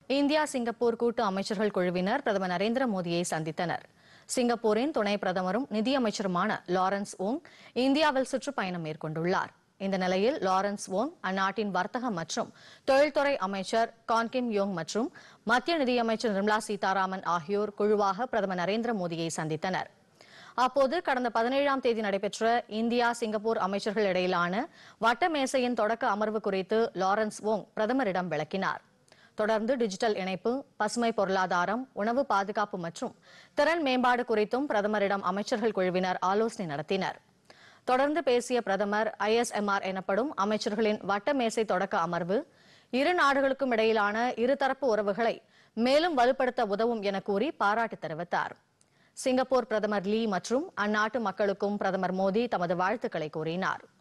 India Singapore கூட்டு அமைச்சர்கள் குழுவினர் பிரதமர் நரேந்திர மோடியை சந்தித்தனர் சிங்கப்பூரின் துணை பிரதமரும் நிதியமைச்சருமான லாரன்ஸ் ஓங் இந்தியாவில் சுற்றுப்பயணம் மேற்கொண்டுள்ளார் இந்த நிலையில் லாரன்ஸ் ஓங் அந்நாட்டின் வர்த்தக மற்றும் தொழில்துறை அமைச்சர் கான்கிம் யோங் மற்றும் மத்திய நிதியமைச்சர் நிர்மலா சீதாராமன் ஆகியோர் குழுவாக பிரதமர் நரேந்திர மோடியை சந்தித்தனர் அப்போது கடந்த பதினேழாம் தேதி நடைபெற்ற இந்தியா சிங்கப்பூர் அமைச்சர்கள் இடையிலான வட்ட மேசையின் தொடக்க அமர்வு குறித்து லாரன்ஸ் ஓங் பிரதமரிடம் விளக்கினார் தொடர்ந்து டிஜிட்டல் இணைப்பு பசுமை பொருளாதாரம் உணவு பாதுகாப்பு மற்றும் திறன் மேம்பாடு குறித்தும் பிரதமரிடம் அமைச்சர்கள் குழுவினர் ஆலோசனை நடத்தினர் தொடர்ந்து பேசிய பிரதமர் ஐஎஸ்எம்ஆர் எனப்படும் அமைச்சர்களின் வட்ட மேசை தொடக்க அமர்வு இரு நாடுகளுக்கும் இடையிலான இருதரப்பு உறவுகளை மேலும் வலுப்படுத்த உதவும் என கூறி பாராட்டு தெரிவித்தார் சிங்கப்பூர் பிரதமர் லீ மற்றும் அந்நாட்டு மக்களுக்கும் பிரதமர் மோடி தமது வாழ்த்துக்களை கூறினார்